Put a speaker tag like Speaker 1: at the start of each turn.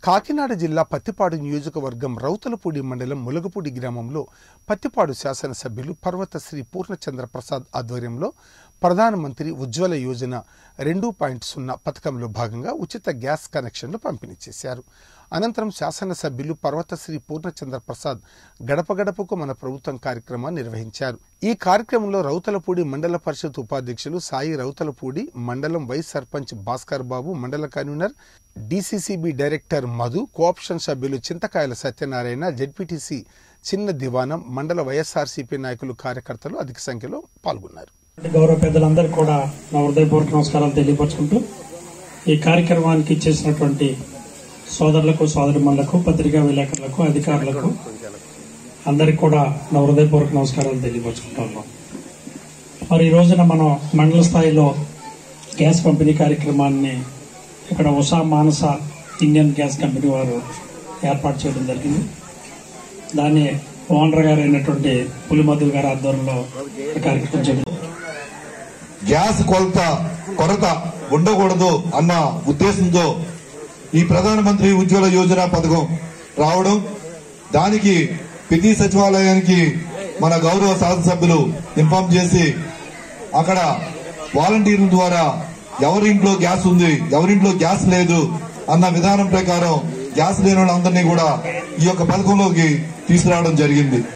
Speaker 1: కాకినాడ జిల్లా పత్తిపాడు నియోజకవర్గం రౌతలపూడి మండలం ములగపూడి గ్రామంలో పత్తిపాడు శాసనసభ్యులు పర్వతశ్రీ పూర్ణచంద్ర ప్రసాద్ ఆధ్వర్యంలో ప్రధానమంత్రి ఉజ్వల యోజన రెండు పాయింట్ సున్నా పథకంలో భాగంగా ఉచిత గ్యాస్ కనెక్షన్లు పంపిణీ చేశారు అనంతరం శాసనసభ్యులు పర్వతశ్రీ పూర్ణచంద్ర ప్రసాద్ గడప గడపకు మన ప్రభుత్వం కార్యక్రమాన్ని నిర్వహించారు ఈ కార్యక్రమంలో రౌతలపూడి మండల పరిషత్ ఉపాధ్యక్షులు సాయి రౌతలపూడి మండలం వైస్ సర్పంచ్ భాస్కర్ బాబు మండల convenor DCCB director Madhu cooption సభ్యులు చింతకాయల సత్యనారాయణ జెడ్పీటీసీ చిన్న దివానం మండల వైఎస్ఆర్సీపీ నాయకులు కార్యకర్తలు అధిక సంఖ్యలో పాల్గొన్నారు
Speaker 2: గౌరవ పెద్దలందరికీ కూడా నా హృదయపూర్వక నమస్కారాలు తెలియపరచుకుంటూ ఈ కార్యక్రమానికి చేసినటువంటి సోదరులకు సోదరిమణులకు పత్రికా విలేకరులకు అధికారులకు అందరికి కూడా నా హృదయపూర్వక నమస్కారాలు తెలియపరచుకుంటున్నాం మరి ఈ రోజున మనం మండల స్థాయిలో గ్యాస్ పంపిణీ కార్యక్రమాన్ని ఇక్కడ Usha Manasa Indian gas company వారు ఏర్పాటు చేయడం జరిగింది దాన్ని ఓనర్ గారు అయినటువంటి పులిమధు గారి ఆధ్వర్యంలో ఈ కార్యక్రమం చేయడం
Speaker 3: గ్యాస్ కొలత కొరత ఉండకూడదు అన్న ఉద్దేశంతో ఈ ప్రధానమంత్రి ఉజ్వల యోజన పథకం రావడం దానికి ప్రతి సచివాలయానికి మన గౌరవ శాసనసభ్యులు ఇన్ఫార్మ్ చేసి అక్కడ వాలంటీర్ల ద్వారా ఎవరింట్లో గ్యాస్ ఉంది ఎవరింట్లో గ్యాస్ లేదు అన్న విధానం ప్రకారం గ్యాస్ లేని వాళ్ళందరినీ కూడా ఈ యొక్క పథకంలోకి తీసుకురావడం జరిగింది